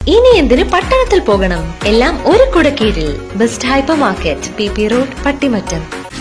ഇനി എന്തിന് പട്ടണത്തിൽ പോകണം എല്ലാം ഒരു കുട കീഴിൽ best hypermarket P P road Pattimattam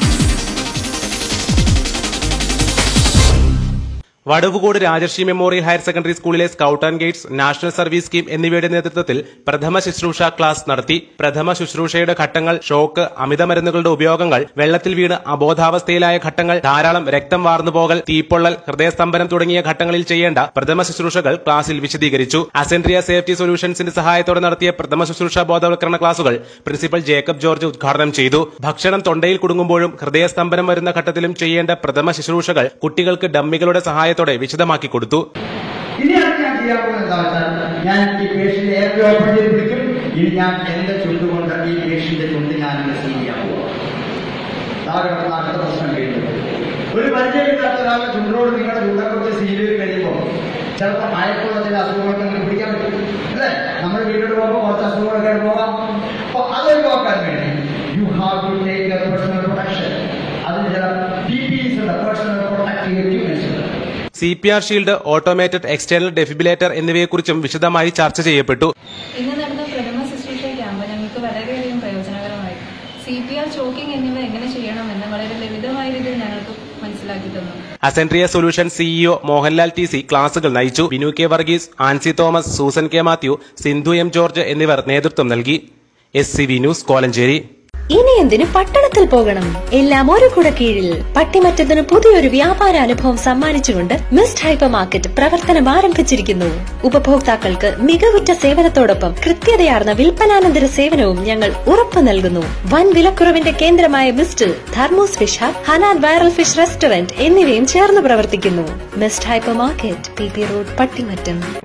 Vadavucode Rajarshi memorial higher secondary സ്കൂളിലെ scout and guides national service scheme എന്നിവയുടെ നേതൃത്വത്തിൽ പ്രഥമ ശുശ്രൂഷ ക്ലാസ് നടത്തി പ്രഥമ ശുശ്രൂഷയുടെ ഘട്ടങ്ങൾ ഷോക്ക് അമിത മരുന്നുകളുടെ ഉപയോഗങ്ങൾ വെള്ളത്തിൽ വീണ് അബോധാവസ്ഥയിലായ ഘട്ടങ്ങൾ ധാരാളം രക്തം വാർന്നുപോകൽ തീപ്പൊള്ളൽ ഹൃദയസ്തംഭനം തുടങ്ങിയ ഘട്ടങ്ങളിൽ ചെയ്യേണ്ട പ്രഥമ ശുശ്രൂഷകൾ ക്ലാസ്സിൽ വിശദീകരിച്ചു അസെൻട്രിയ സേഫ്റ്റി സൊല്യൂഷൻസിന്റെ സഹായത്തോടെ നടത്തിയ പ്രഥമ ശുശ്രൂഷ ബോധവൽക്കരണ ക്ലാസുകൾ പ്രിൻസിപ്പൽ ജേക്കബ് ജോർജ് ഉദ്ഘാടനം ചെയ്തു ഭക്ഷണം തൊണ്ടയിൽ കുടുങ്ങുമ്പോഴും ഹൃദയസ്തംഭനം വരുന്ന ഘട്ടത്തിലും ചെയ്യേണ്ട പ്രഥമ ശുശ്രൂഷകൾ കുട്ടികൾക്ക് ഡമ്മികളുടെ സഹായത്തോടെ വിശദമാക്കി കൊടുത്തു ഇനി അത് ഞാൻ ചെയ്യാൻ പോകുന്നത് എന്താ വെച്ചാൽ ഞാൻ ഈ പേഷ്യന്റ് എയർ ഓപ്പൺ ചെയ്ത് പിടിക്കും ഇനി ഞാൻ എന്റെ ചുണ്ടുകൊണ്ട് ഈ പേഷ്യന്റെ ചുണ്ട് ഞാൻ ഇങ്ങനെ സീൽ ചെയ്യാൻ പോവാം താഴെ അടുത്ത പ്രശ്നം കഴിയുന്നത് ഒരു പരിചയമില്ലാത്ത ഒരാളുടെ ചുണ്ടോട് നിങ്ങളുടെ ചുണ്ടക്കുറിച്ച് സീൽ ചെയ്ത് കഴിയുമ്പോൾ ചിലപ്പോൾ മയക്കുള്ളതിന്റെ അസുഖങ്ങളൊക്കെ നിങ്ങൾക്ക് പിടിക്കാൻ പറ്റും അല്ലേ നമ്മൾ വീട്ടിലോട്ട് പോകുമ്പോൾ കുറച്ച് അസുഖങ്ങളൊക്കെ ആയിട്ട് പോകാം അപ്പൊ അതൊഴിവാക്കാൻ വേണ്ടി you have to take a personal protection അതിന് ചില പി പി ഉണ്ട് പേഴ്സണൽ പ്രൊട്ടക്റ്റീവ് എക്യുപ്മെന്റ്സ് ഉണ്ട് C P R shield automated external defibrillator എന്നിവയെക്കുറിച്ചും വിശദമായി ചർച്ച ചെയ്യപ്പെട്ടു ഇന്ന് നടന്ന പ്രഥമ ശുശ്രൂഷ ക്യാമ്പ് ഞങ്ങൾക്ക് വളരെയധികം പ്രയോജനകരമായി സി പി ആർ ചോക്കിംഗ് എന്നിവ എങ്ങനെ ചെയ്യണമെന്ന് വളരെ ലളിതമായ രീതിയിൽ ഞങ്ങൾക്ക് മനസ്സിലാക്കി തന്നു Ascentria solution CEO Mohanlal T C ക്ലാസുകൾ നയിച്ചു Binu K Varghese Ancy Thomas Susan K Mathew Sindhu M George എന്നിവർ നേതൃത്വം നൽകി S C V news Kolenchery ഇനി എന്തിന് പട്ടണത്തിൽ പോകണം എല്ലാം ഒരു കുട കീഴിൽ പട്ടിമറ്റത്തിന് പുതിയൊരു വ്യാപാര അനുഭവം സമ്മാനിച്ചുകൊണ്ട് മിസ്റ്റ് ഹൈപ്പർ മാർക്കറ്റ് പ്രവർത്തനം ആരംഭിച്ചിരിക്കുന്നു ഉപഭോക്താക്കൾക്ക് മികവുറ്റ സേവനത്തോടൊപ്പം കൃത്യതയാർന്ന വിൽപ്പനാനന്തര സേവനവും ഞങ്ങൾ ഉറപ്പു നൽകുന്നു വൻ വിലക്കുറവിന്റെ കേന്ദ്രമായ മിസ്റ്റിൽ Dharmos fish hub Hanan viral fish restaurant എന്നിവയും ചേർന്ന് പ്രവർത്തിക്കുന്നു mist hypermarket P P road Pattimattom